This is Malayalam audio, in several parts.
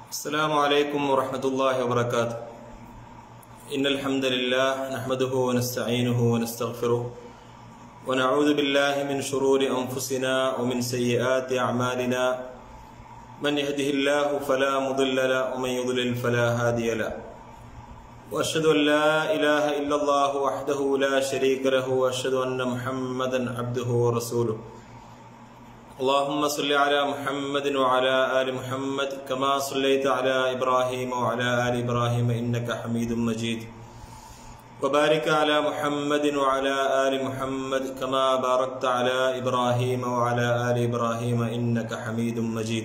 السلام عليكم ورحمة الله وبركاته إن الحمد لله نحمده ونستعينه ونستغفره ونعوذ بالله من شرور أنفسنا ومن سيئات أعمالنا من يهده الله فلا مضل له ومن يضلل فلا هادي له وأشهد أن لا إله إلا الله وحده لا شريك له وأشهد أن محمدا عبده ورسوله اللهم صل على محمد وعلى آل محمد كما صليت على إبراهيم وعلى آل إبراهيم إنك حميد مجيد وبارك على محمد وعلى آل محمد كما باركت على إبراهيم وعلى آل إبراهيم إنك حميد مجيد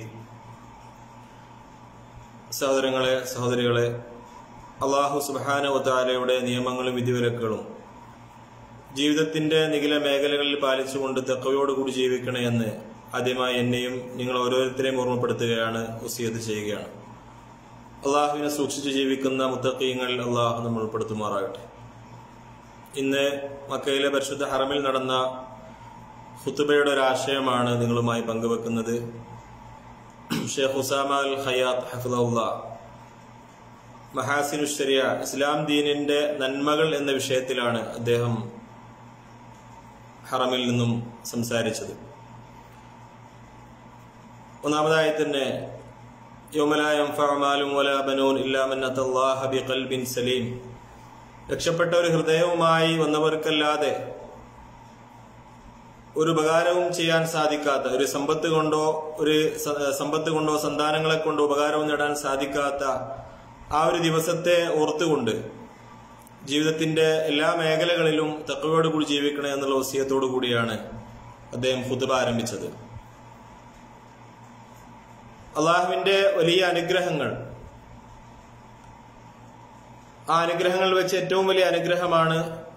സഹോദരങ്ങളെ സഹോദരികളെ അള്ളാഹു സുബാനവത്താലയുടെ നിയമങ്ങളും വിധിവിലക്കുകളും ജീവിതത്തിന്റെ നിഖില മേഖലകളിൽ പാലിച്ചുകൊണ്ട് തെക്കവയോടുകൂടി ജീവിക്കണേ എന്ന് ആദ്യമായി എന്നെയും നിങ്ങൾ ഓരോരുത്തരെയും ഓർമ്മപ്പെടുത്തുകയാണ് ഉസിയത് ചെയ്യുകയാണ് അള്ളാഹുവിനെ സൂക്ഷിച്ച് ജീവിക്കുന്ന മുത്തക്കീങ്ങളിൽ അള്ളാഹു നമ്മൾ ഉൾപ്പെടുത്തുമാറാകട്ടെ ഇന്ന് മക്കയിലെ പരിശുദ്ധ ഹറമിൽ നടന്ന ഹുത്തുബയുടെ ഒരു ആശയമാണ് നിങ്ങളുമായി പങ്കുവെക്കുന്നത് ഷെയ്ഖ് ഹുസാമ അൽ ഹയാത്ത് ഹഫിദുല്ല മഹാസിനുഷരിയ ഇസ്ലാം ദീനിന്റെ നന്മകൾ എന്ന വിഷയത്തിലാണ് അദ്ദേഹം ഹറമിൽ നിന്നും സംസാരിച്ചത് ഒന്നാമതായി തന്നെ യോമലായം ഫഅമാലും വലാ ബനൂൻ ഇല്ലാമൻ അത്തല്ലാഹ ബിഖൽബിൻ സലീം രക്ഷപ്പെട്ട ഒരു ഹൃദയവുമായി വന്നവർക്കല്ലാതെ ഒരു ഉപകാരവും ചെയ്യാൻ സാധിക്കാത്ത ഒരു സമ്പത്ത് കൊണ്ടോ ഒരു സമ്പത്ത് കൊണ്ടോ സന്താനങ്ങളെ കൊണ്ടോ ഉപകാരവും നേടാൻ സാധിക്കാത്ത ആ ഒരു ദിവസത്തെ ഓർത്തുകൊണ്ട് ജീവിതത്തിന്റെ എല്ലാ മേഖലകളിലും തക്കവയോടുകൂടി ജീവിക്കണേ എന്നുള്ള വസീയത്തോടു കൂടിയാണ് അദ്ദേഹം ഹുതുബ ആരംഭിച്ചത് അള്ളാഹുവിന്റെ വലിയ അനുഗ്രഹങ്ങൾ ആ അനുഗ്രഹങ്ങൾ വെച്ച് ഏറ്റവും വലിയ അനുഗ്രഹമാണ്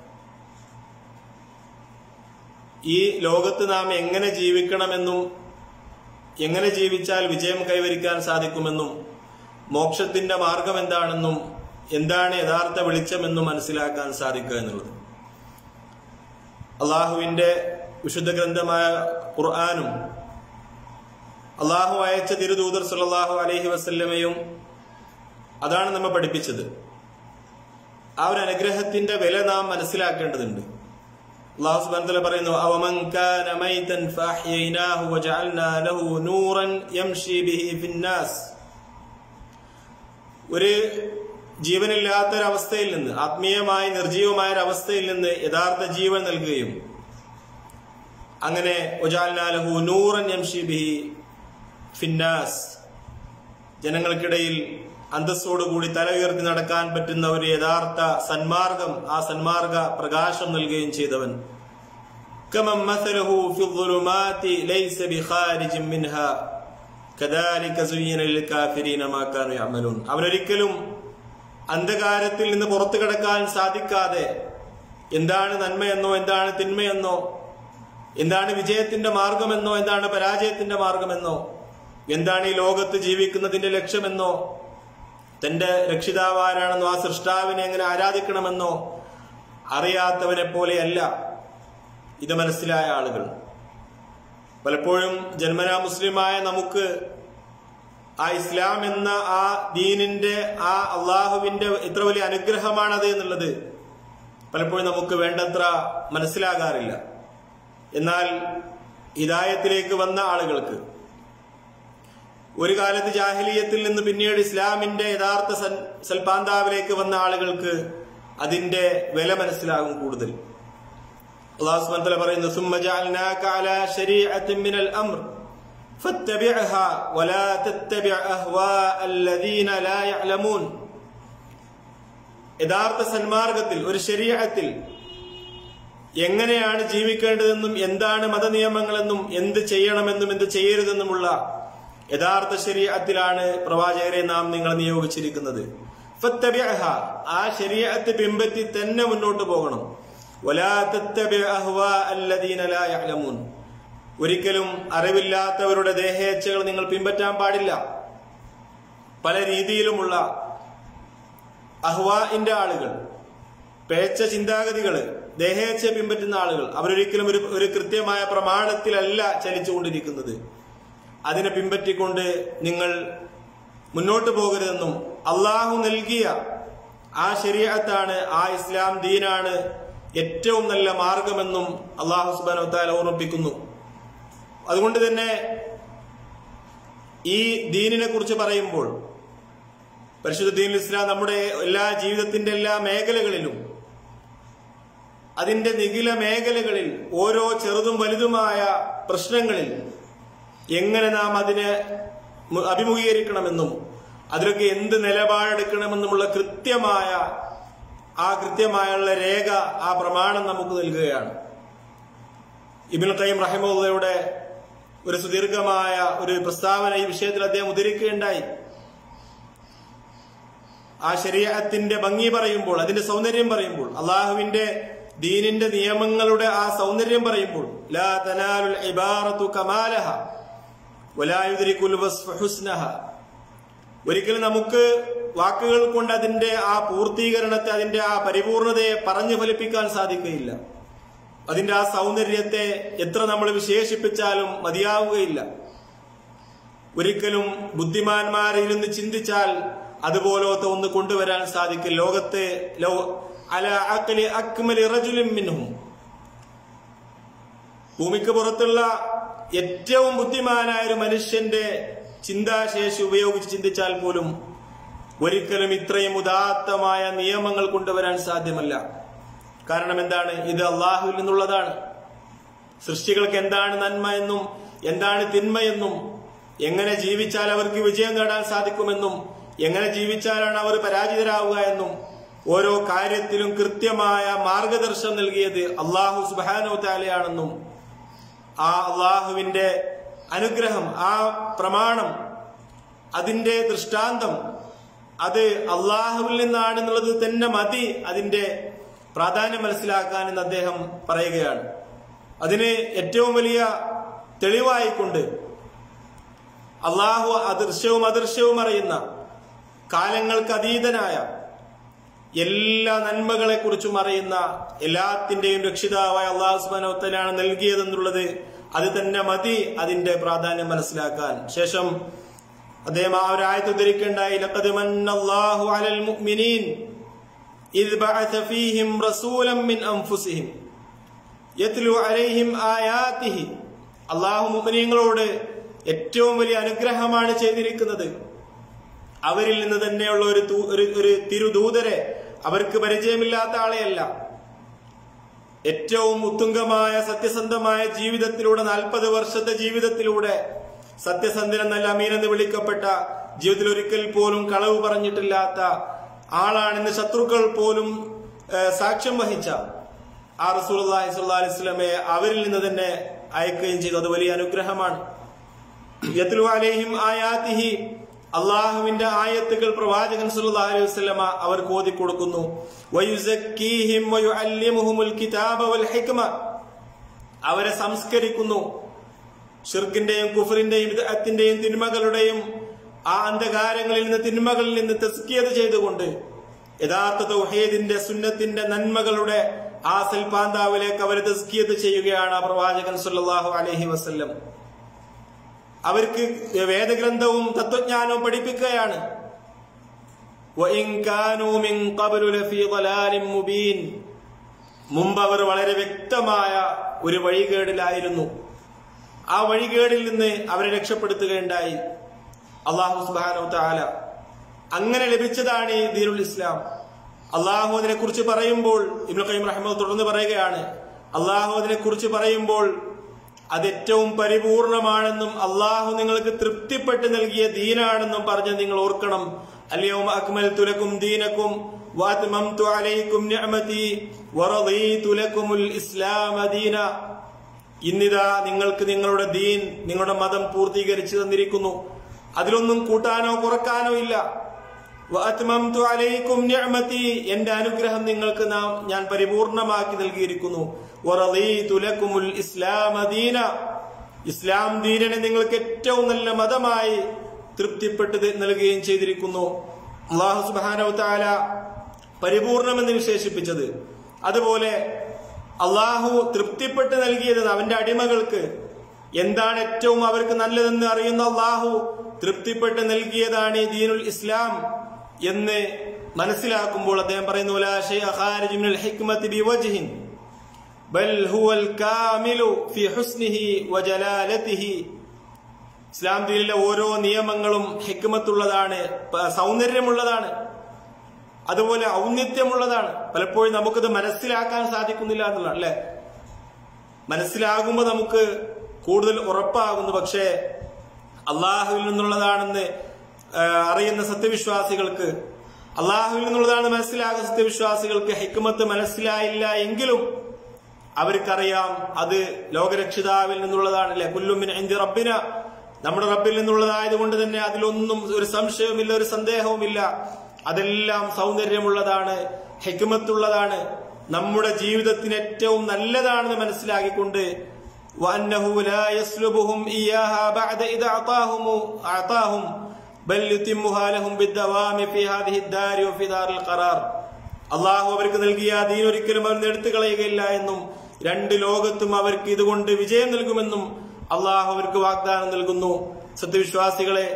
ഈ ലോകത്ത് നാം എങ്ങനെ ജീവിക്കണമെന്നും എങ്ങനെ ജീവിച്ചാൽ വിജയം കൈവരിക്കാൻ സാധിക്കുമെന്നും മോക്ഷത്തിന്റെ മാർഗം എന്താണെന്നും എന്താണ് യഥാർത്ഥ വെളിച്ചമെന്നും മനസ്സിലാക്കാൻ സാധിക്കുക എന്നുള്ളത് അള്ളാഹുവിന്റെ വിശുദ്ധ ഗ്രന്ഥമായ ഖുർആാനും അള്ളാഹു അയച്ച തിരുദൂതർ സുല്ലാഹു അലഹി വസല്ലമയും അതാണ് നമ്മെ പഠിപ്പിച്ചത് ആ ഒരു അനുഗ്രഹത്തിന്റെ വില നാം മനസ്സിലാക്കേണ്ടതുണ്ട് അള്ളാഹു സുബ്ഹാനഹു പറയുന്നു അവമൻ കാന മൈതൻ ഫഅഹ്യൈനാഹു വജഅൽനാ ലഹു നൂറൻ യംശി ബിഹി ഫിന്നാസ് ഒരു ജീവനില്ലാത്ത ഒരവസ്ഥയിൽ നിന്ന് ആത്മീയമായി നിർജീവമായ ഒരു അവസ്ഥയിൽ നിന്ന് യഥാർത്ഥ ജീവൻ നൽകുകയും അങ്ങനെ ലഹു നൂറൻ യംശി ബിഹി ഫിന്നാസ് ജനങ്ങൾക്കിടയിൽ അന്തസ്സോടുകൂടി തല ഉയർത്തി നടക്കാൻ പറ്റുന്ന ഒരു യഥാർത്ഥ സന്മാർഗം ആ സന്മാർഗ പ്രകാശം നൽകുകയും ചെയ്തവൻ അവനൊരിക്കലും അന്ധകാരത്തിൽ നിന്ന് പുറത്തു കിടക്കാൻ സാധിക്കാതെ എന്താണ് നന്മയെന്നോ എന്താണ് തിന്മയെന്നോ എന്താണ് വിജയത്തിന്റെ മാർഗമെന്നോ എന്താണ് പരാജയത്തിന്റെ മാർഗമെന്നോ എന്താണ് ഈ ലോകത്ത് ജീവിക്കുന്നതിന്റെ ലക്ഷ്യമെന്നോ തന്റെ രക്ഷിതാവാരാണെന്നോ ആ സൃഷ്ടാവിനെ എങ്ങനെ ആരാധിക്കണമെന്നോ അറിയാത്തവനെ പോലെയല്ല ഇത് മനസ്സിലായ ആളുകൾ പലപ്പോഴും ജന്മനാ മുസ്ലിമായ നമുക്ക് ആ ഇസ്ലാം എന്ന ആ ദീനിന്റെ ആ അള്ളാഹുവിന്റെ ഇത്ര വലിയ അനുഗ്രഹമാണത് എന്നുള്ളത് പലപ്പോഴും നമുക്ക് വേണ്ടത്ര മനസ്സിലാകാറില്ല എന്നാൽ ഹിദായത്തിലേക്ക് വന്ന ആളുകൾക്ക് ഒരു കാലത്ത് ജാഹിലീയത്തിൽ നിന്ന് പിന്നീട് ഇസ്ലാമിന്റെ യഥാർത്ഥ സൽപാന്താവിലേക്ക് വന്ന ആളുകൾക്ക് അതിന്റെ വില മനസ്സിലാകും കൂടുതൽ അള്ളാഹു സുബ്ഹാനഹു പറയുന്നു ثم جعلناك على شريعة من الأمر فاتبعها ولا تتبع أهواء الذين لا يعلمون യഥാർത്ഥ സന്മാർഗത്തിൽ ഒരു ശരീരത്തിൽ എങ്ങനെയാണ് ജീവിക്കേണ്ടതെന്നും എന്താണ് മതനിയമങ്ങളെന്നും എന്ത് ചെയ്യണമെന്നും എന്ത് ചെയ്യരുതെന്നുമുള്ള യഥാർത്ഥ ശരീരത്തിലാണ് പ്രവാചകരെ നാം നിങ്ങൾ നിയോഗിച്ചിരിക്കുന്നത് ആ ശരീരത്തെ പിമ്പറ്റി തന്നെ മുന്നോട്ട് പോകണം ഒരിക്കലും അറിവില്ലാത്തവരുടെ ദേഹേച്ഛകൾ നിങ്ങൾ പിൻപറ്റാൻ പാടില്ല പല രീതിയിലുമുള്ള അഹ്വാന്റെ ആളുകൾ പേച്ച ചിന്താഗതികള് ദേഹേച്ഛ പിൻപറ്റുന്ന ആളുകൾ അവരൊരിക്കലും ഒരു ഒരു കൃത്യമായ പ്രമാണത്തിലല്ല ചലിച്ചുകൊണ്ടിരിക്കുന്നത് അതിനെ പിൻപറ്റിക്കൊണ്ട് നിങ്ങൾ മുന്നോട്ട് പോകരുതെന്നും അള്ളാഹു നൽകിയ ആ ശരീരത്താണ് ആ ഇസ്ലാം ദീനാണ് ഏറ്റവും നല്ല മാർഗമെന്നും അള്ളാഹു സുബാന താല ഓർമ്മിപ്പിക്കുന്നു അതുകൊണ്ട് തന്നെ ഈ ദീനിനെ കുറിച്ച് പറയുമ്പോൾ പരിശുദ്ധ ദീൻ ഇസ്ലാം നമ്മുടെ എല്ലാ ജീവിതത്തിന്റെ എല്ലാ മേഖലകളിലും അതിന്റെ നിഖില മേഖലകളിൽ ഓരോ ചെറുതും വലുതുമായ പ്രശ്നങ്ങളിൽ എങ്ങനെ നാം അതിനെ മു- അഭിമുഖീകരിക്കണമെന്നും അതിലൊക്കെ എന്ത് നിലപാടെടുക്കണമെന്നുമുള്ള കൃത്യമായ ആ കൃത്യമായുള്ള രേഖ ആ പ്രമാണം നമുക്ക് നൽകുകയാണ് ഇബിൻ ഖയ്യം റഹിമുള്ളയുടെ ഒരു സുദീർഘമായ ഒരു പ്രസ്താവന ഈ വിഷയത്തിൽ അദ്ദേഹം ഉദ്ധരിക്കുകയുണ്ടായി ആ ശരീരത്തിന്റെ ഭംഗി പറയുമ്പോൾ അതിന്റെ സൗന്ദര്യം പറയുമ്പോൾ അള്ളാഹുവിന്റെ ദീനിന്റെ നിയമങ്ങളുടെ ആ സൗന്ദര്യം പറയുമ്പോൾ ലാ തനാലുൽ ഇബാറത്തു കമാലഹ വലാ യുദ്രികുൽ വസ്ഫ ഹുസ്നഹ ഒരിക്കലും നമുക്ക് വാക്കുകൾ കൊണ്ട് അതിന്റെ ആ പൂർത്തീകരണത്തെ അതിന്റെ ആ പരിപൂർണതയെ പറഞ്ഞു ഫലിപ്പിക്കാൻ സാധിക്കുകയില്ല അതിന്റെ ആ സൗന്ദര്യത്തെ എത്ര നമ്മൾ വിശേഷിപ്പിച്ചാലും മതിയാവുകയില്ല ഒരിക്കലും ബുദ്ധിമാന്മാരിരുന്ന് ചിന്തിച്ചാൽ അതുപോലത്തെ ഒന്ന് കൊണ്ടുവരാൻ സാധിക്കും ലോകത്തെ ലോ അല അക്കലി അക്മലി റജുലിൻ മിൻഹും ഭൂമിക്ക് പുറത്തുള്ള ഏറ്റവും ബുദ്ധിമാനായ ഒരു മനുഷ്യന്റെ ചിന്താശേഷി ഉപയോഗിച്ച് ചിന്തിച്ചാൽ പോലും ഒരിക്കലും ഇത്രയും ഉദാത്തമായ നിയമങ്ങൾ കൊണ്ടുവരാൻ സാധ്യമല്ല കാരണം എന്താണ് ഇത് അള്ളാഹുവിൽ നിന്നുള്ളതാണ് സൃഷ്ടികൾക്ക് എന്താണ് നന്മ എന്നും എന്താണ് തിന്മയെന്നും എങ്ങനെ ജീവിച്ചാൽ അവർക്ക് വിജയം നേടാൻ സാധിക്കുമെന്നും എങ്ങനെ ജീവിച്ചാലാണ് അവർ പരാജിതരാവുക എന്നും ഓരോ കാര്യത്തിലും കൃത്യമായ മാർഗദർശനം നൽകിയത് അള്ളാഹു സുബാനോ താലയാണെന്നും ആ അള്ളാഹുവിന്റെ അനുഗ്രഹം ആ പ്രമാണം അതിന്റെ ദൃഷ്ടാന്തം അത് അള്ളാഹുവിൽ നിന്നാണെന്നുള്ളത് തന്നെ മതി അതിന്റെ പ്രാധാന്യം മനസ്സിലാക്കാൻ എന്ന് അദ്ദേഹം പറയുകയാണ് അതിന് ഏറ്റവും വലിയ തെളിവായിക്കൊണ്ട് അള്ളാഹു അദൃശ്യവും അദൃശ്യവും അറിയുന്ന കാലങ്ങൾക്ക് അതീതനായ എല്ലാ നന്മകളെ കുറിച്ചും അറിയുന്ന എല്ലാത്തിന്റെയും രക്ഷിതാവായ അള്ളാഹു സുബാനോത്തനാണ് നൽകിയതെന്നുള്ളത് അത് തന്നെ മതി അതിന്റെ പ്രാധാന്യം മനസ്സിലാക്കാൻ ശേഷം അദ്ദേഹം ആ ഒരു ആയത്ത് ഉദ്ധരിക്കേണ്ടായി ലഖദ് മന്നല്ലാഹു അലൽ മുഅ്മിനീൻ ഇദ് ബഅസ ഫീഹിം റസൂലൻ മിൻ അൻഫുസിഹിം യത്ലു അലൈഹിം ആയാതിഹി അള്ളാഹു മുഅ്മിനീങ്ങളോട് ഏറ്റവും വലിയ അനുഗ്രഹമാണ് ചെയ്തിരിക്കുന്നത് അവരിൽ നിന്ന് തന്നെയുള്ള ഒരു തൂ- ഒരു ഒരു തിരുദൂതരെ അവർക്ക് പരിചയമില്ലാത്ത ആളെയല്ല ഏറ്റവും ഉത്തുംഗമായ സത്യസന്ധമായ ജീവിതത്തിലൂടെ നാൽപ്പത് വർഷത്തെ ജീവിതത്തിലൂടെ സത്യസന്ധൻ എന്നല്ല അമീൻ എന്ന് വിളിക്കപ്പെട്ട ജീവിതത്തിൽ ഒരിക്കൽ പോലും കളവ് പറഞ്ഞിട്ടില്ലാത്ത ആളാണെന്ന് ശത്രുക്കൾ പോലും ഏഹ്, സാക്ഷ്യം വഹിച്ച ആ റസൂൽ അലൈഹി സ്വലമയെ അവരിൽ നിന്ന് തന്നെ അയക്കുകയും ചെയ്തു അത് വലിയ അനുഗ്രഹമാണ് യത്ലു അലൈഹിം ആയാതിഹി അള്ളാഹുവിന്റെ ആയത്തുകൾ പ്രവാചകൻ സല്ലല്ലാഹു അലൈഹി വസല്ലമ അവർക്ക് ഓതി കൊടുക്കുന്നു വയുസക്കീഹിം വയുഅല്ലിമുഹുമുൽ കിതാബ വൽ ഹിക്മ അവരെ സംസ്കരിക്കുന്നു ഷിർക്കിന്റെയും കുഫറിന്റെയും വിദഅത്തിന്റെയും തിന്മകളുടെയും ആ അന്ധകാരങ്ങളിൽ നിന്ന് തിന്മകളിൽ നിന്ന് തെസ്കിയത് ചെയ്തുകൊണ്ട് യഥാർത്ഥ തൗഹീദിന്റെ സുന്നത്തിന്റെ നന്മകളുടെ ആ സൽപാന്താവിലേക്ക് അവർ തെസ്കിയത് ചെയ്യുകയാണ് ആ പ്രവാചകൻ സല്ലല്ലാഹു അലൈഹി വസല്ലം അവർക്ക് വേദഗ്രന്ഥവും തത്വജ്ഞാനവും പഠിപ്പിക്കുകയാണ് وَإِن كَانُوا مِن قَبْلُ لَفِي ضَلَالٍ مُبِينٍ മുമ്പ് അവർ വളരെ വ്യക്തമായ ഒരു വഴികേടിലായിരുന്നു ആ വഴികേടിൽ നിന്ന് അവരെ രക്ഷപ്പെടുത്തുകയുണ്ടായി അള്ളാഹു സുബാനോ താല അങ്ങനെ ലഭിച്ചതാണ് ഈ ദീനുൽ ഇസ്ലാം അള്ളാഹു അതിനെ കുറിച്ച് പറയുമ്പോൾ ഇബ്നു ഖയ്യിം റഹ്മത്ത് തുടർന്ന് പറയുകയാണ് അള്ളാഹു അതിനെ കുറിച്ച് പറയുമ്പോൾ അത് ഏറ്റവും പരിപൂർണമാണെന്നും അള്ളാഹു നിങ്ങൾക്ക് തൃപ്തിപ്പെട്ട് നൽകിയ ദീനാണെന്നും പറഞ്ഞ് നിങ്ങൾ ഓർക്കണം അല്ലയോ അക്മൽ തുലക്കും ദീനക്കും വാത്മംതു അലൈക്കും നിഅമതി വറദീതു ലക്കുമുൽ ഇസ്ലാമ ദീന ഇന്നിതാ നിങ്ങൾക്ക് നിങ്ങളുടെ ദീൻ നിങ്ങളുടെ മതം പൂർത്തീകരിച്ചു തന്നിരിക്കുന്നു അതിലൊന്നും കൂട്ടാനോ കുറക്കാനോ ഇല്ല വഅത്മംതു അലൈക്കും നിഅമതി എന്റെ അനുഗ്രഹം നിങ്ങൾക്ക് നാം ഞാൻ പരിപൂർണമാക്കി നൽകിയിരിക്കുന്നു വറദീതു ലക്കുമുൽ ഇസ്ലാമ ദീന ഇസ്ലാം ദീനിനെ നിങ്ങൾക്ക് ഏറ്റവും നല്ല മതമായി തൃപ്തിപ്പെട്ട് നൽകുകയും ചെയ്തിരിക്കുന്നു അള്ളാഹു സുബ്ഹാനഹു തആല പരിപൂർണമെന്ന് വിശേഷിപ്പിച്ചത് അതുപോലെ അള്ളാഹു തൃപ്തിപ്പെട്ട് നൽകിയത് അവന്റെ അടിമകൾക്ക് എന്താണ് ഏറ്റവും അവർക്ക് നല്ലതെന്ന് അറിയുന്ന അള്ളാഹു തൃപ്തിപ്പെട്ട് നൽകിയതാണ് ഈ ദീനുൽ ഇസ്ലാം എന്ന് മനസ്സിലാക്കുമ്പോൾ അദ്ദേഹം പറയുന്നു "ലാ ശൈഅ ഖാരിജു മിനൽ ഹിക്മത്തി ബിവജ്ഹിൻ ബൽ ഹുവൽ കാമിലു ഫി ഹുസ്നിഹി വജലാലതിഹി ഇസ്ലാം ദീനിലെ ഓരോ നിയമങ്ങളും ഹിക്മത്തുള്ളതാണ് പ- സൗന്ദര്യമുള്ളതാണ് അതുപോലെ ഔന്നിത്യമുള്ളതാണ് പലപ്പോഴും നമുക്കത് മനസ്സിലാക്കാൻ സാധിക്കുന്നില്ല എന്നുള്ളതാണ് അല്ലെ മനസ്സിലാകുമ്പോൾ നമുക്ക് കൂടുതൽ ഉറപ്പാകുന്നു പക്ഷേ അള്ളാഹുവിൽ നിന്നുള്ളതാണെന്ന് ആ, അറിയുന്ന സത്യവിശ്വാസികൾക്ക് അള്ളാഹുവിൽ നിന്നുള്ളതാണ് മനസ്സിലാകുന്ന സത്യവിശ്വാസികൾക്ക് ഹിക്മത്ത് മനസ്സിലായില്ല എങ്കിലും അവർക്കറിയാം അത് ലോകരക്ഷിതാവിൽ നിന്നുള്ളതാണ് അല്ലെ കുല്ലുമിൻ എന്തി റബ്ബിന നമ്മുടെ റബ്ബിൽ നിന്നുള്ളതായതുകൊണ്ട് തന്നെ അതിലൊന്നും ഒരു സംശയവുമില്ല ഒരു സന്ദേഹവുമില്ല അതെല്ലാം സൗന്ദര്യമുള്ളതാണ് ഹെക്മത്തുള്ളതാണ് നമ്മുടെ ജീവിതത്തിന് ഏറ്റവും നല്ലതാണെന്ന് മനസ്സിലാക്കിക്കൊണ്ട് وأنه لا يسلبهم إياها بعد إذا أعطاهم أعطاهم بل يتمها لهم بالدوام في هذه الدار وفي دار القرار അള്ളാഹു അവർക്ക് നൽകിയ ദീൻ ഒരിക്കലും അവർ എടുത്തു കളയുകയില്ല എന്നും രണ്ട് ലോകത്തും അവർക്ക് ഇതുകൊണ്ട് വിജയം നൽകുമെന്നും അള്ളാഹു അവർക്ക് വാഗ്ദാനം നൽകുന്നു സത്യവിശ്വാസികളെ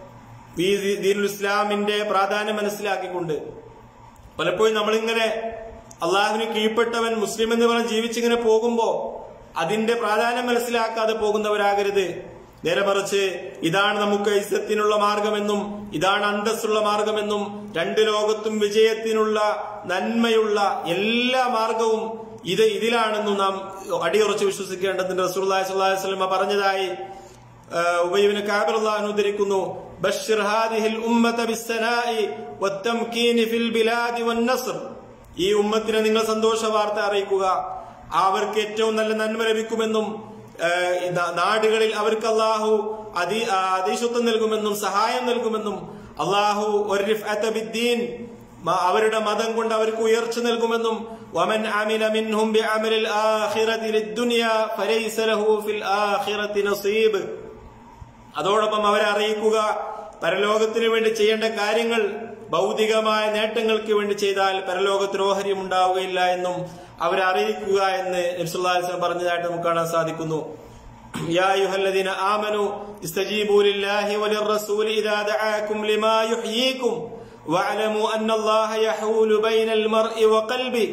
ഈ ദീനുൽ ഇസ്ലാമിന്റെ പ്രാധാന്യം മനസ്സിലാക്കിക്കൊണ്ട് പലപ്പോഴും നമ്മളിങ്ങനെ അള്ളാഹുവിന് കീഴ്പ്പെട്ടവൻ മുസ്ലിം എന്ന് പറഞ്ഞ് ജീവിച്ചിങ്ങനെ പോകുമ്പോ അതിന്റെ പ്രാധാന്യം മനസ്സിലാക്കാതെ പോകുന്നവരാകരുത് നേരെ മറിച്ച് ഇതാണ് നമുക്ക് ഐസത്തിനുള്ള മാർഗമെന്നും ഇതാണ് അന്തസ്സുള്ള മാർഗമെന്നും രണ്ട് ലോകത്തും വിജയത്തിനുള്ള നന്മയുള്ള എല്ലാ മാർഗവും ഇത് ഇതിലാണെന്നും നാം അടിയുറച്ച് വിശ്വസിക്കേണ്ടതുണ്ട് റസൂലുള്ളാഹി സ്വല്ലല്ലാഹി അലൈഹി വസല്ലമ പറഞ്ഞതായി ഉബൈബിന് കാബിറുള്ളാഹു ഉദ്ധരിക്കുന്നു ബശ്ശിർ ഹാദിഹിൽ ഉമ്മത ബിസ്സനാഇ വത്തംകീനി ഫിൽ ബിലാദി വന്നസ്ർ ഈ ഉമ്മത്തിനെ നിങ്ങൾ സന്തോഷ വാർത്ത അറിയിക്കുക അവർക്ക് ഏറ്റവും നല്ല നന്മ ലഭിക്കുമെന്നും ഏഹ്, ഈ നാ- നാടുകളിൽ അവർക്ക് അള്ളാഹു അതി ആ, അതിശുദ്ധം നൽകുമെന്നും സഹായം നൽകുമെന്നും അള്ളാഹു ഒരു റിഫ്അത്ത ബിദ്ദീൻ മ- അവരുടെ മതം കൊണ്ട് അവർക്ക് ഉയർച്ച നൽകുമെന്നും വമൻ അമില മിൻഹും ബിഅമലിൽ ആഖിറതി ലിദ്ദുനിയ ഫലൈസ ലഹു ഫിൽ ആഖിറതി നസീബ് അതോടൊപ്പം അവരെ അറിയിക്കുക പരലോകത്തിന് വേണ്ടി ചെയ്യേണ്ട കാര്യങ്ങൾ ഭൗതികമായ നേട്ടങ്ങൾക്ക് വേണ്ടി ചെയ്താൽ പരലോകത്തിന് ഓഹരിയും ഉണ്ടാവുകയില്ല എന്നും അവരെ അറിയിക്കുക എന്ന് നബ്സുല്ലാസ്ലം പറഞ്ഞതായിട്ട് നമുക്ക് കാണാൻ സാധിക്കുന്നു يا أيها الذين آمنوا استجيبوا لله وللرسول إذا دعاكم لما يحييكم واعلموا أن الله يحول بين المرء وقلبه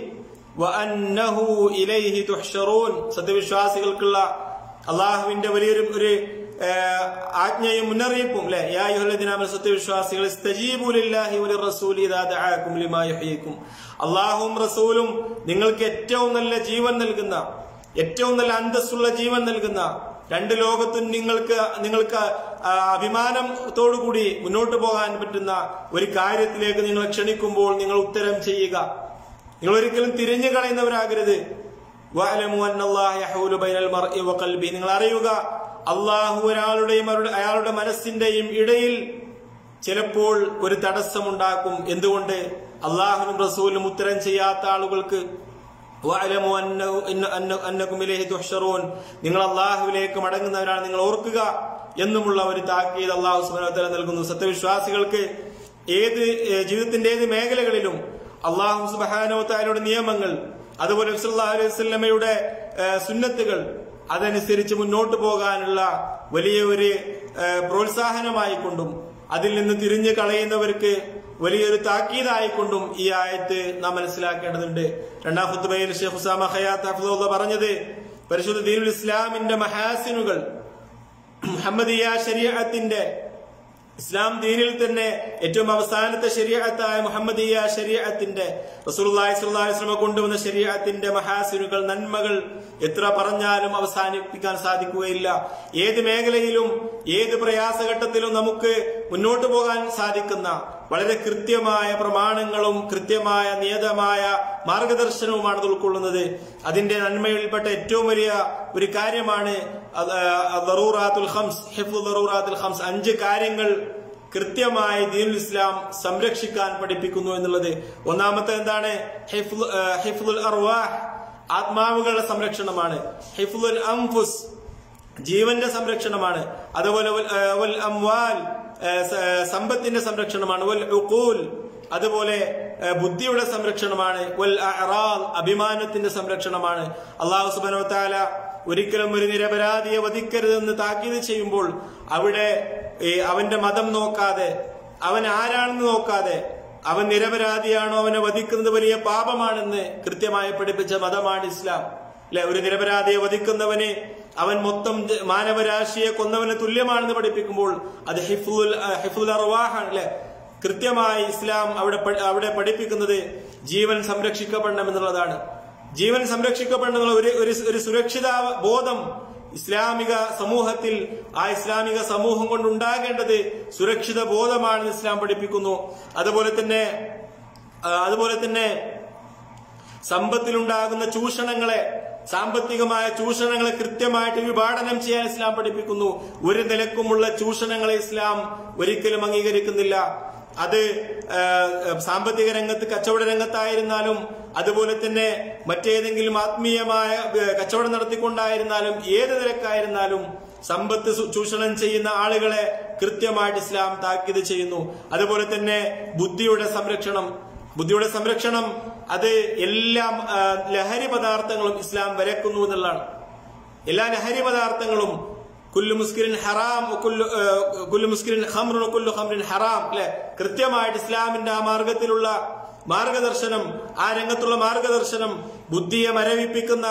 وأنه إليه تحشرون സത്യവിശ്വാസികൾക്കുള്ള അള്ളാഹുവിന്റെ വലിയൊരു ഒരു ഏഹ്, ആജ്ഞയും മുന്നറിയിപ്പും അല്ലെ യായുഹല്ലദിനാമ സത്യവിശ്വാസികൾ ഇസ്തജീബുലില്ലാഹി വലി റസൂലി ഇദാ ദഅാകും ലിമാ യുഹ്യീക്കും അള്ളാഹുവും റസൂലും നിങ്ങൾക്ക് ഏറ്റവും നല്ല ജീവൻ നൽകുന്ന ഏറ്റവും നല്ല അന്തസ്സുള്ള ജീവൻ നൽകുന്ന രണ്ട് ലോകത്തും നിങ്ങൾക്ക് നിങ്ങൾക്ക് ആ, അഭിമാനത്തോടുകൂടി മുന്നോട്ട് പോകാൻ പറ്റുന്ന ഒരു കാര്യത്തിലേക്ക് നിങ്ങൾ ക്ഷണിക്കുമ്പോൾ നിങ്ങൾ ഉത്തരം ചെയ്യുക നിങ്ങൾ ഒരിക്കലും തിരിഞ്ഞു കളയുന്നവരാകരുത് വഅലമു അന്നല്ലാഹ യഹൂലു ബൈനൽ മർഇ വഖൽബി നിങ്ങൾ അറിയുക അള്ളാഹു ഒരാളുടെയും അവരുടെ അയാളുടെ മനസ്സിന്റെയും ഇടയിൽ ചിലപ്പോൾ ഒരു തടസ്സമുണ്ടാക്കും എന്തുകൊണ്ട് അള്ളാഹുനും റസൂലും ഉത്തരം ചെയ്യാത്ത ആളുകൾക്ക് വഅലമു അന്നഹു ഇന്ന അന്ന അന്നകും ഇലൈഹി തുഹ്ശറൂൻ നിങ്ങൾ അള്ളാഹുവിലേക്ക് മടങ്ങുന്നവരാണ് നിങ്ങൾ ഓർക്കുക എന്നുമുള്ള ഒരു താക്കീത് അള്ളാഹു സുബ്ഹാനഹു വ തആല നൽകുന്നു സത്യവിശ്വാസികൾക്ക് ഏത് ഏഹ്, ജീവിതത്തിന്റെ ഏത് മേഖലകളിലും അള്ളാഹു സുബ്ഹാനഹു വ തആലയുടെ നിയമങ്ങൾ അതുപോലെ നബി സല്ലല്ലാഹു അലൈഹി വസല്ലമയുടെ ഏഹ്, സുന്നത്തുകൾ അതനുസരിച്ച് മുന്നോട്ട് പോകാനുള്ള വലിയ ഒരു ഏഹ്, പ്രോത്സാഹനമായിക്കൊണ്ടും അതിൽ നിന്ന് തിരിഞ്ഞു കളയുന്നവർക്ക് വലിയൊരു താക്കീതായിക്കൊണ്ടും ഈ ആയത്ത് നാം മനസ്സിലാക്കേണ്ടതുണ്ട് രണ്ടാം ഖുത്ബയിൽ ഷെയ്ഖ് ഹുസാമ ഹയാത്ത് ഹഫ്ദുള്ള പറഞ്ഞത് പരിശുദ്ധ ദീനുൽ ഇസ്ലാമിന്റെ മഹാസിനുകൾ മുഹമ്മദിയ ശരീഅത്തിന്റെ ഇസ്ലാം ദീനിൽ തന്നെ ഏറ്റവും അവസാനത്തെ ശരീഅത്തായ മുഹമ്മദീയ ശരീഅത്തിന്റെ റസൂലുള്ളാഹി സ്വല്ലല്ലാഹി അലൈഹി വസല്ലം കൊണ്ടുവന്ന ശരീഅത്തിന്റെ മഹാസിനുകൾ നന്മകൾ എത്ര പറഞ്ഞാലും അവസാനിപ്പിക്കാൻ സാധിക്കുകയില്ല ഏത് മേഖലയിലും ഏത് പ്രയാസഘട്ടത്തിലും നമുക്ക് മുന്നോട്ട് പോകാൻ സാധിക്കുന്ന വളരെ കൃത്യമായ പ്രമാണങ്ങളും കൃത്യമായ നിയതമായ മാർഗദർശനവുമാണ് അത് ഉൾക്കൊള്ളുന്നത് അതിന്റെ നന്മയിൽപ്പെട്ട ഏറ്റവും വലിയ ഒരു കാര്യമാണ് അത്, ആ, ദറൂറാത്തുൽ ഖംസ് ഹിഫ്ദു ദറൂറാത്തുൽ ഖംസ് അഞ്ച് കാര്യങ്ങൾ കൃത്യമായി ദീനുൽ ഇസ്ലാം സംരക്ഷിക്കാൻ പഠിപ്പിക്കുന്നു എന്നുള്ളത് ഒന്നാമത്തെ എന്താണ് ഹിഫ്ദു, ആ, ഹിഫ്ദുൽ അർവാഹ് ആത്മാവുകളുടെ സംരക്ഷണമാണ് ഹിഫ്ദുൽ അംഫുസ് ജീവന്റെ സംരക്ഷണമാണ് അതുപോലെ വൽ, ആ, വൽ അംവാൽ ആ, സ- ആ, സമ്പത്തിന്റെ സംരക്ഷണമാണ് വൽ ഉഖൂൽ അതുപോലെ ആ, ബുദ്ധിയുടെ സംരക്ഷണമാണ് വൽ അഅറാദ് അഭിമാനത്തിന്റെ സംരക്ഷണമാണ് അള്ളാഹു സുബ്ഹാനഹു വ തആല ഒരിക്കലും ഒരു നിരപരാധിയെ വധിക്കരുതെന്ന് താക്കീത് ചെയ്യുമ്പോൾ അവിടെ ഈ അവന്റെ മതം നോക്കാതെ അവൻ ആരാണെന്ന് നോക്കാതെ അവൻ നിരപരാധിയാണോ അവനെ വധിക്കുന്നത് വലിയ പാപമാണെന്ന് കൃത്യമായി പഠിപ്പിച്ച മതമാണ് ഇസ്ലാം അല്ലെ ഒരു നിരപരാധിയെ വധിക്കുന്നവന് അവൻ മൊത്തം ജ- മാനവരാശിയെ കൊന്നവന് തുല്യമാണെന്ന് പഠിപ്പിക്കുമ്പോൾ അത് ഹിഫുൽ ഹിഫുൽ അർവാഹാണ് അല്ലെ കൃത്യമായി ഇസ്ലാം അവിടെ പ- അവിടെ പഠിപ്പിക്കുന്നത് ജീവൻ സംരക്ഷിക്കപ്പെടണം എന്നുള്ളതാണ് ജീവൻ സംരക്ഷിക്കപ്പെടണം എന്നുള്ള ഒരു ഒരു ഒരു സുരക്ഷിത ബോധം ഇസ്ലാമിക സമൂഹത്തിൽ ആ ഇസ്ലാമിക സമൂഹം കൊണ്ടുണ്ടാകേണ്ടത് സുരക്ഷിത ബോധമാണെന്ന് ഇസ്ലാം പഠിപ്പിക്കുന്നു അതുപോലെ തന്നെ ആ, അതുപോലെ തന്നെ സമ്പത്തിലുണ്ടാകുന്ന ചൂഷണങ്ങളെ സാമ്പത്തികമായ ചൂഷണങ്ങളെ കൃത്യമായിട്ട് വിഭാടനം ചെയ്യാൻ ഇസ്ലാം പഠിപ്പിക്കുന്നു ഒരു നിലക്കുമുള്ള ചൂഷണങ്ങളെ ഇസ്ലാം ഒരിക്കലും അംഗീകരിക്കുന്നില്ല അത് ആ, സാമ്പത്തിക രംഗത്ത് കച്ചവട രംഗത്തായിരുന്നാലും അതുപോലെ തന്നെ മറ്റേതെങ്കിലും ആത്മീയമായ ആ, കച്ചവടം നടത്തിക്കൊണ്ടായിരുന്നാലും ഏത് നിലക്കായിരുന്നാലും സമ്പത്ത് സു- ചൂഷണം ചെയ്യുന്ന ആളുകളെ കൃത്യമായിട്ട് ഇസ്ലാം താക്കീത് ചെയ്യുന്നു അതുപോലെ തന്നെ ബുദ്ധിയുടെ സംരക്ഷണം ബുദ്ധിയുടെ സംരക്ഷണം അത് എല്ലാം ആ, ലഹരി പദാർത്ഥങ്ങളും ഇസ്ലാം വരക്കുന്നു എന്നുള്ളതാണ് എല്ലാ ലഹരി പദാർത്ഥങ്ങളും കുല്ലു മുസ്കിരിൻ ഹറാം കുല്ലു ആ, കുല്ലു മുസ്കിരിൻ ഖംറുൻ കുല്ലു ഖംറിൻ ഹറാം അല്ലെ കൃത്യമായിട്ട് ഇസ്ലാമിന്റെ ആ മാർഗത്തിലുള്ള മാർഗദർശനം ആ രംഗത്തുള്ള മാർഗദർശനം ബുദ്ധിയെ മരവിപ്പിക്കുന്ന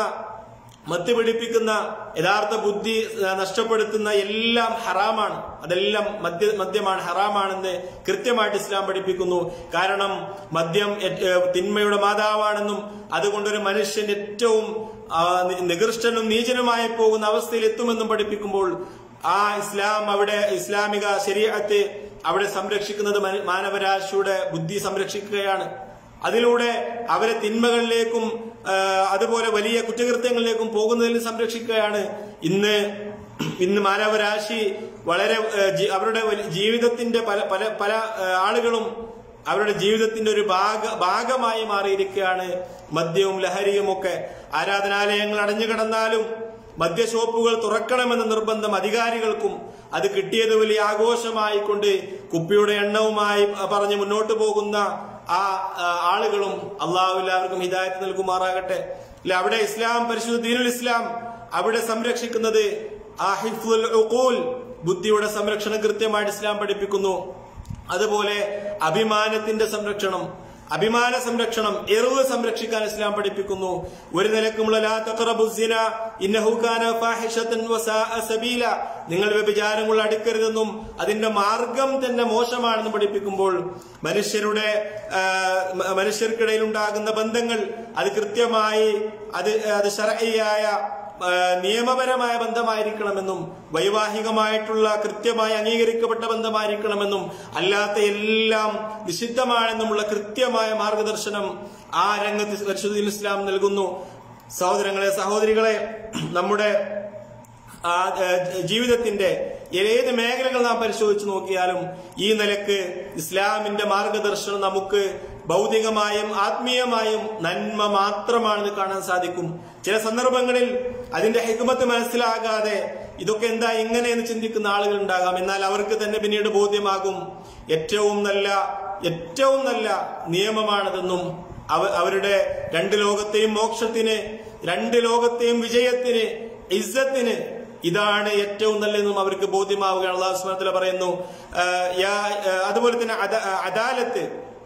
മത്ത് പിടിപ്പിക്കുന്ന യഥാർത്ഥ ബുദ്ധി ആ, നഷ്ടപ്പെടുത്തുന്ന എല്ലാം ഹറാമാണ് അതെല്ലാം മദ്യ മദ്യമാണ് ഹറാമാണെന്ന് കൃത്യമായിട്ട് ഇസ്ലാം പഠിപ്പിക്കുന്നു കാരണം മദ്യം ഏ- ഏ, തിന്മയുടെ മാതാവാണെന്നും അതുകൊണ്ടൊരു മനുഷ്യൻ ഏറ്റവും ആ, നി- നികൃഷ്ടനും നീചനുമായി പോകുന്ന അവസ്ഥയിൽ എത്തുമെന്നും പഠിപ്പിക്കുമ്പോൾ ആ ഇസ്ലാം അവിടെ ഇസ്ലാമിക ശരീരത്തെ അവിടെ സംരക്ഷിക്കുന്നത് മന- മാനവരാശിയുടെ ബുദ്ധി സംരക്ഷിക്കുകയാണ് അതിലൂടെ അവരെ തിന്മകളിലേക്കും ആ, അതുപോലെ വലിയ കുറ്റകൃത്യങ്ങളിലേക്കും പോകുന്നതിൽ സംരക്ഷിക്കുകയാണ് ഇന്ന് ഇന്ന് മാനവരാശി വളരെ ആ, ജി- അവരുടെ വലി- ജീവിതത്തിന്റെ പല പല പല ആ, ആളുകളും അവരുടെ ജീവിതത്തിന്റെ ഒരു ഭാഗ ഭാഗമായി മാറിയിരിക്കുകയാണ് മദ്യവും ലഹരിയും ഒക്കെ ആരാധനാലയങ്ങൾ അടഞ്ഞു കിടന്നാലും മദ്യഷോപ്പുകൾ തുറക്കണമെന്ന നിർബന്ധം അധികാരികൾക്കും അത് കിട്ടിയത് വലിയ ആഘോഷമായിക്കൊണ്ട് കുപ്പിയുടെ എണ്ണവുമായി പറഞ്ഞ് മുന്നോട്ട് പോകുന്ന ആ ആ, ആളുകളും അള്ളാഹു എല്ലാവർക്കും ഹിദായത്ത് നൽകുമാറാകട്ടെ ഇല്ല അവിടെ ഇസ്ലാം പരിശുദ്ധ ദീനുൽ ഇസ്ലാം അവിടെ സംരക്ഷിക്കുന്നത് ആ ഹിഫ്ലുൽ ഉഖൂൽ ബുദ്ധിയുടെ സംരക്ഷണം കൃത്യമായിട്ട് ഇസ്ലാം പഠിപ്പിക്കുന്നു അതുപോലെ അഭിമാനത്തിന്റെ സംരക്ഷണം അഭിമാന സംരക്ഷണം എറിവ് സംരക്ഷിക്കാൻ ഇസ്ലാം പഠിപ്പിക്കുന്നു ഒരു നിലക്കുമുള്ള ലാ തഖറബു സിന ഇന്നഹു കാന ഫാഹിഷതൻ വസാഅ സബീല നിങ്ങൾ വ്യഭിചാരങ്ങൾ അടുക്കരുതെന്നും അതിന്റെ മാർഗം തന്നെ മോശമാണെന്ന് പഠിപ്പിക്കുമ്പോൾ മനുഷ്യരുടെ ആ, മ- മനുഷ്യർക്കിടയിൽ ഉണ്ടാകുന്ന ബന്ധങ്ങൾ അത് കൃത്യമായി അത് അത് ശരയ്യായ ആ, നിയമപരമായ ബന്ധമായിരിക്കണമെന്നും വൈവാഹികമായിട്ടുള്ള കൃത്യമായി അംഗീകരിക്കപ്പെട്ട ബന്ധമായിരിക്കണമെന്നും അല്ലാത്ത എല്ലാം നിഷിദ്ധമാണെന്നുമുള്ള കൃത്യമായ മാർഗദർശനം ആ രംഗത്ത് പരിശുദ്ധ ഇസ്ലാം നൽകുന്നു സഹോദരങ്ങളെ സഹോദരികളെ നമ്മുടെ ആ ഏഹ്, ജീവിതത്തിന്റെ ഏത് മേഖലകൾ നാം പരിശോധിച്ചു നോക്കിയാലും ഈ നിലക്ക് ഇസ്ലാമിന്റെ മാർഗദർശനം നമുക്ക് ഭൗതികമായും ആത്മീയമായും നന്മ മാത്രമാണെന്ന് കാണാൻ സാധിക്കും ചില സന്ദർഭങ്ങളിൽ അതിന്റെ ഹിക്മത്ത് മനസ്സിലാകാതെ ഇതൊക്കെ എന്താ എങ്ങനെയെന്ന് ചിന്തിക്കുന്ന ആളുകൾ ഉണ്ടാകാം എന്നാൽ അവർക്ക് തന്നെ പിന്നീട് ബോധ്യമാകും ഏറ്റവും നല്ല ഏറ്റവും നല്ല നിയമമാണതെന്നും അവ അവരുടെ രണ്ട് ലോകത്തെയും മോക്ഷത്തിന് രണ്ട് ലോകത്തെയും വിജയത്തിന് ഇസ്സത്തിന് ഇതാണ് ഏറ്റവും നല്ലതെന്നും അവർക്ക് ബോധ്യമാവുകയാണ് അള്ളാഹു സുബ്ഹാനഹു വ പറയുന്നു ആ, യാ- ആ, അതുപോലെ തന്നെ അദ- ആ, അദാലത്ത്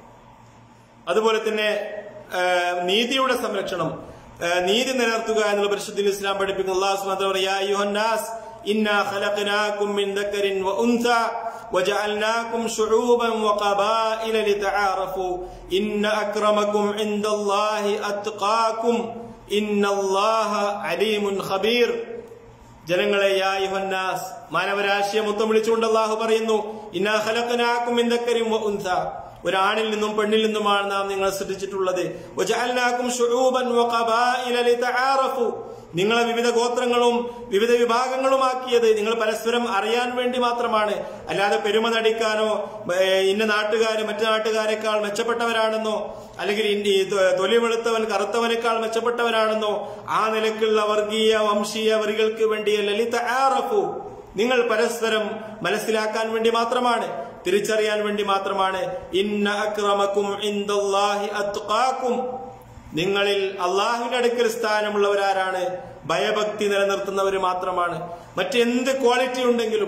അതുപോലെ തന്നെ ആ, നീതിയുടെ സംരക്ഷണം ആ, നീതി നിലനിർത്തുക എന്നുള്ള പരിശുദ്ധ ഇസ്ലാം പഠിപ്പിക്കുന്നു അള്ളാഹു സുബ്ഹാനഹു വ തആല പറയാ, യാ അയ്യുഹന്നാസ് ഇന്നാ ഖലഖനാകും മിൻ ദക്കരിൻ വ ഉൻസ وجعلناكم شعوبا وقبائل لتعارفوا إن أكرمكم عند الله أتقاكم إن الله عليم خبير ജനങ്ങളെ യാ യുഹന്നാസ് മാനവരാശിയെ മൊത്തം വിളിച്ചുകൊണ്ട് അള്ളാഹു പറയുന്നു ഇന്നാ ഖലഖനാകും മിൻ ദക്കരിൻ വ ഉൻസ ഒരാണിൽ നിന്നും പെണ്ണിൽ നിന്നുമാണ് നാം നിങ്ങളെ സൃഷ്ടിച്ചിട്ടുള്ളത് വജഅൽനാകും ശുഊബൻ വഖബായില ലിതആറഫു നിങ്ങളെ വിവിധ ഗോത്രങ്ങളും വിവിധ വിഭാഗങ്ങളുമാക്കിയത് നിങ്ങൾ പരസ്പരം അറിയാൻ വേണ്ടി മാത്രമാണ് അല്ലാതെ പെരുമ നടിക്കാനോ ഏ, ഇന്ന നാട്ടുകാര് മറ്റു നാട്ടുകാരെക്കാൾ മെച്ചപ്പെട്ടവരാണെന്നോ അല്ലെങ്കിൽ ഇന്ന- ഈ തൊ- തൊലി വെളുത്തവൻ കറുത്തവനേക്കാൾ മെച്ചപ്പെട്ടവനാണെന്നോ ആ നിലക്കുള്ള വർഗീയ വംശീയ വരികൾക്ക് വേണ്ടിയല്ല ലിത ആറഫു നിങ്ങൾ പരസ്പരം മനസ്സിലാക്കാൻ വേണ്ടി മാത്രമാണ് തിരിച്ചറിയാൻ വേണ്ടി മാത്രമാണ് ഇന്ന അക്രമക്കും ഇന്ദല്ലാഹി അത്ഖാക്കും നിങ്ങളിൽ അള്ളാഹുവിന്റെ അടുക്കൽ സ്ഥാനമുള്ളവരാരാണ് ഭയഭക്തി നിലനിർത്തുന്നവർ മാത്രമാണ് മറ്റെന്ത് ക്വാളിറ്റി ഉണ്ടെങ്കിലും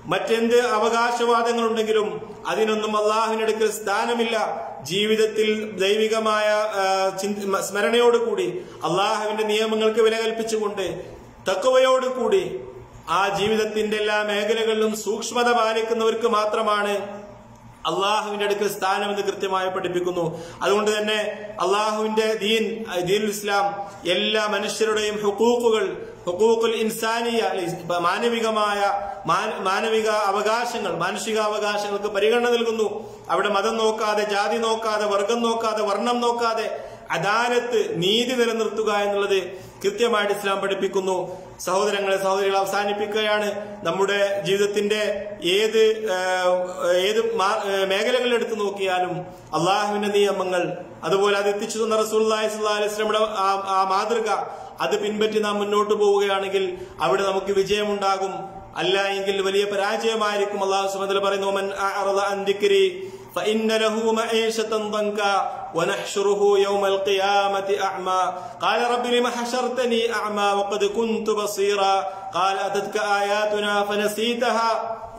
മറ്റെന്ത് അവകാശവാദങ്ങളുണ്ടെങ്കിലും അതിനൊന്നും അള്ളാഹുവിനടുക്കൽ സ്ഥാനമില്ല ജീവിതത്തിൽ ദൈവികമായ ആ, ചിന്ത- സ്മരണയോടുകൂടി അള്ളാഹുവിന്റെ നിയമങ്ങൾക്ക് വില കൽപ്പിച്ചുകൊണ്ട് തക്കവയോടുകൂടി ആ ജീവിതത്തിന്റെ എല്ലാ മേഖലകളിലും സൂക്ഷ്മത പാലിക്കുന്നവർക്ക് മാത്രമാണ് അള്ളാഹുവിന്റെ അടുക്കൽ സ്ഥാനം എന്ന് കൃത്യമായി പഠിപ്പിക്കുന്നു അതുകൊണ്ട് തന്നെ അള്ളാഹുവിന്റെ ദീൻ അഹ് ദീനുൽ ഇസ്ലാം എല്ലാ മനുഷ്യരുടെയും ഹുക്കൂക്കുകൾ ഹുക്കൂക്കുൽ ഇൻസാനിയ അല്ലെ, മാനവികമായ മാന- മാനവിക അവകാശങ്ങൾ മാനുഷിക അവകാശങ്ങൾക്ക് പരിഗണന നൽകുന്നു അവിടെ മതം നോക്കാതെ ജാതി നോക്കാതെ വർഗം നോക്കാതെ വർണ്ണം നോക്കാതെ അദാലത്ത് നീതി നിലനിർത്തുക എന്നുള്ളത് കൃത്യമായിട്ട് ഇസ്ലാം പഠിപ്പിക്കുന്നു സഹോദരങ്ങളെ സഹോദരികൾ അവസാനിപ്പിക്കുകയാണ് നമ്മുടെ ജീവിതത്തിന്റെ ഏത് ആ, ഏത് മാ- ആ, മേഖലകൾ എടുത്തു നോക്കിയാലും അള്ളാഹുവിന്റെ നിയമങ്ങൾ അതുപോലെ അത് എത്തിച്ചു തന്ന റസൂല്ലാഹി സ്വല്ലല്ലാഹി അലൈഹി വസല്ലമയുടെ ആ ആ മാതൃക അത് പിൻപറ്റി നാം മുന്നോട്ട് പോവുകയാണെങ്കിൽ അവിടെ നമുക്ക് വിജയമുണ്ടാകും അല്ല എങ്കിൽ വലിയ പരാജയമായിരിക്കും അള്ളാഹു സുബ്ഹാനഹു പറയുന്നു "മൻ അഅറദ അൻ ദിക്രി فإن له معيشة ضنكا ونحشره يوم القيامة أعمى قال رب لم حشرتني أعمى وقد كنت بصيرا قال أتتك آياتنا فنسيتها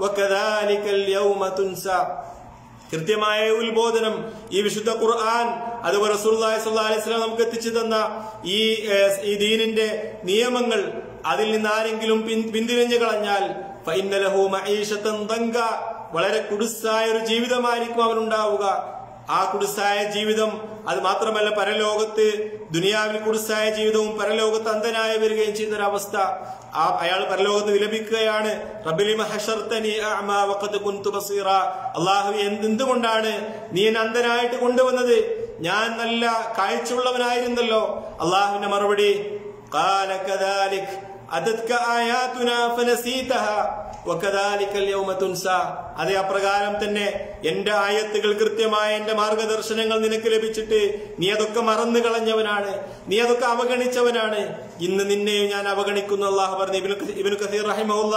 وكذلك اليوم تنسى കൃത്യമായ ഉത്ബോധനം ഈ വിശുദ്ധ ഖുർആൻ അതുപോലെ റസൂലുള്ളാഹി സ്വല്ലല്ലാഹി അലൈഹി വസല്ലം നമുക്ക് എത്തിച്ചു തന്ന ഈ ഏഹ്, ഈ ദീനിന്റെ നിയമങ്ങൾ അതിൽ നിന്ന് ആരെങ്കിലും പിൻ- പിന്തിരിഞ്ഞു കളഞ്ഞാൽ ഫഇന്ന ലഹു മഈശത്തൻ ദങ്ക വളരെ കുടുസായ ഒരു ജീവിതമായിരിക്കും അവനുണ്ടാവുക ആ കുടുസായ ജീവിതം അത് മാത്രമല്ല പരലോകത്ത് ദുനിയാവിൽ കുടുസായ ജീവിതവും പരലോകത്ത് അന്ധനായി വരികയും ചെയ്യുന്ന ഒരു അവസ്ഥ ആ അയാൾ പരലോകത്ത് വിലപിക്കുകയാണ് റബ്ബിലിമ ഹശർതനി അഅ്മാ വഖദ് കുൻതു ബസീറ അല്ലാഹു എന്ത് എന്തുകൊണ്ടാണ് നീ എന്നെ അന്ധനായിട്ട് കൊണ്ടുവന്നത് ഞാൻ നല്ല കാഴ്ചയുള്ളവനായിരുന്നല്ലോ അള്ളാഹുവിന്റെ മറുപടി قال كذلك أتتك آياتنا فنسيتها وكذلك اليوم تنسى അതേ അപ്രകാരം തന്നെ എന്റെ ആയത്തുകൾ കൃത്യമായ എന്റെ മാർഗദർശനങ്ങൾ നിനക്ക് ലഭിച്ചിട്ട് നീ അതൊക്കെ മറന്നു കളഞ്ഞവനാണ് നീ അതൊക്കെ അവഗണിച്ചവനാണ് ഇന്ന് നിന്നെയും ഞാൻ അവഗണിക്കുന്നു അള്ളാഹു പറഞ്ഞു ഇബ്നു കസീർ- ഇബ്നു കസീർ റഹിമഹുല്ല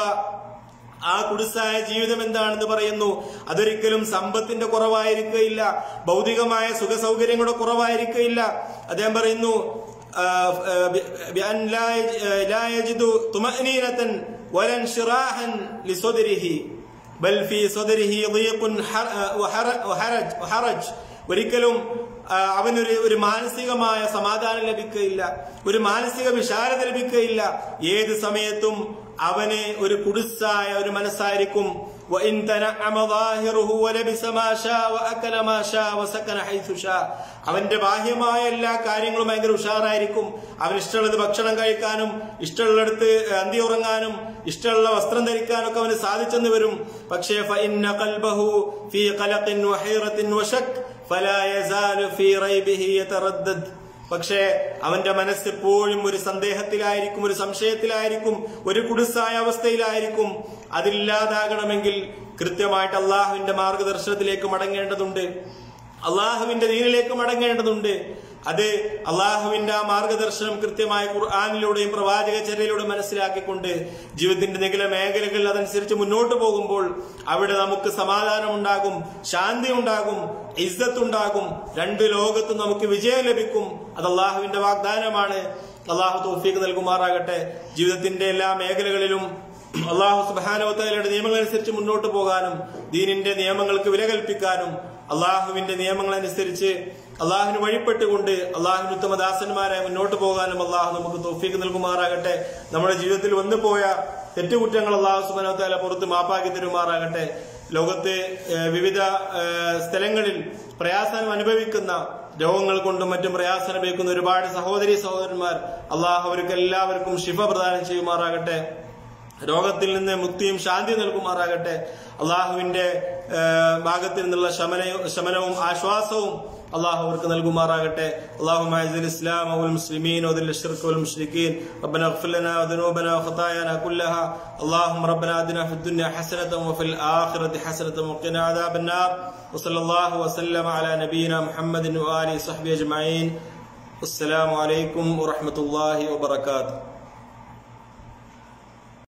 ആ കുടിസായ ജീവിതം എന്താണെന്ന് പറയുന്നു അതൊരിക്കലും സമ്പത്തിന്റെ കുറവായിരിക്കുകയില്ല ഭൗതികമായ സുഖ സൗകര്യങ്ങളുടെ കുറവായിരിക്കുകയില്ല അദ്ദേഹം പറയുന്നു ആ, ആ, ബി- ബിഅൻ ലാ യജ- ലാ യജിദു തുമഅനീനതൻ വല ഇൻശിറാഹൻ ലിസദ്രിഹി ബൽ ഫീ സദ്രിഹി ളീഖുൻ ഹറ- വഹറ- വഹറജ് വഹറജ് ഒരിക്കലും ആ, അവനൊരു ഒരു മാനസികമായ സമാധാനം ലഭിക്കുകയില്ല ഒരു മാനസിക വിശാലത ലഭിക്കുകയില്ല ഏത് സമയത്തും അവന് ഒരു കുടുസായ ഒരു മനസ്സായിരിക്കും وإن تنعم ظاهره ولبس ما شاء وأكل ما شاء وسكن حيث شاء അവന്റെ ബാഹ്യമായ എല്ലാ കാര്യങ്ങളും ഭയങ്കര ഉഷാറായിരിക്കും അവന് ഇഷ്ടമുള്ളത് ഭക്ഷണം കഴിക്കാനും ഇഷ്ടമുള്ളിടത്ത് അന്തി ഉറങ്ങാനും ഇഷ്ടമുള്ള വസ്ത്രം ധരിക്കാനും ഒക്കെ അവന് സാധിച്ചെന്ന് വരും പക്ഷേ فإن قلبه في قلق وحيرة وشك فلا يزال في ريبه يتردد പക്ഷേ അവന്റെ മനസ്സ് എപ്പോഴും ഒരു സന്ദേഹത്തിലായിരിക്കും ഒരു സംശയത്തിലായിരിക്കും ഒരു കുടുസായ അവസ്ഥയിലായിരിക്കും അതില്ലാതാകണമെങ്കിൽ കൃത്യമായിട്ട് അള്ളാഹുവിന്റെ മാർഗദർശനത്തിലേക്ക് മടങ്ങേണ്ടതുണ്ട് അള്ളാഹുവിന്റെ ദീനിലേക്ക് മടങ്ങേണ്ടതുണ്ട് അത് അള്ളാഹുവിന്റെ ആ മാർഗദർശനം കൃത്യമായ ഖുർആാനിലൂടെയും പ്രവാചക ചര്യയിലൂടെ മനസ്സിലാക്കിക്കൊണ്ട് ജീവിതത്തിന്റെ നികല മേഖലകളിൽ അതനുസരിച്ച് മുന്നോട്ട് പോകുമ്പോൾ അവിടെ നമുക്ക് സമാധാനം ഉണ്ടാകും ശാന്തി ഉണ്ടാകും ഇസ്സത്ത് ഉണ്ടാകും രണ്ട് ലോകത്തും നമുക്ക് വിജയം ലഭിക്കും അത് അള്ളാഹുവിന്റെ വാഗ്ദാനമാണ് അള്ളാഹു തോഫീക്ക് നൽകുമാറാകട്ടെ ജീവിതത്തിന്റെ എല്ലാ മേഖലകളിലും അള്ളാഹു സുബാനോത്തയുടെ നിയമങ്ങൾ അനുസരിച്ച് മുന്നോട്ട് പോകാനും ദീനിന്റെ നിയമങ്ങൾക്ക് വില കൽപ്പിക്കാനും അള്ളാഹുവിന്റെ നിയമങ്ങൾ അനുസരിച്ച് അള്ളാഹുവിന് വഴിപ്പെട്ടുകൊണ്ട് അള്ളാഹുവിന് ഉത്തമദാസന്മാരായി മുന്നോട്ട് പോകാനും അള്ളാഹു നമുക്ക് തോഫീക്ക് നൽകുമാറാകട്ടെ നമ്മുടെ ജീവിതത്തിൽ വന്നുപോയ തെറ്റുകുറ്റങ്ങൾ അള്ളാഹു സുബാനോത്താല പുറത്ത് മാപ്പാക്കി തരുമാറാകട്ടെ ലോകത്ത് ഏഹ്, വിവിധ ഏഹ്, സ്ഥലങ്ങളിൽ പ്രയാസം അനുഭവിക്കുന്ന രോഗങ്ങൾ കൊണ്ടും മറ്റും പ്രയാസം അനുഭവിക്കുന്ന ഒരുപാട് സഹോദരി സഹോദരന്മാർ അള്ളാഹു അവർക്ക് എല്ലാവർക്കും ശിഫ പ്രദാനം ചെയ്യുമാറാകട്ടെ രോഗത്തിൽ നിന്ന് മുക്തിയും ശാന്തി നൽകുമാറാകട്ടെ അള്ളാഹുവിന്റെ ഏഹ്, ഭാഗത്തിൽ നിന്നുള്ള ശമനയും ശമനവും ആശ്വാസവും അള്ളാഹു അവർക്ക് നൽകുമാറാകട്ടെ اللهم اعز الاسلام والمسلمين وذل الشرك والمشركين ربنا اغفر لنا ذنوبنا وخطايانا كلها اللهم ربنا اتنا في الدنيا حسنه وفي الاخره حسنه وقنا عذاب النار وصلى الله وسلم على نبينا محمد واله وصحبه اجمعين والسلام عليكم ورحمه الله وبركاته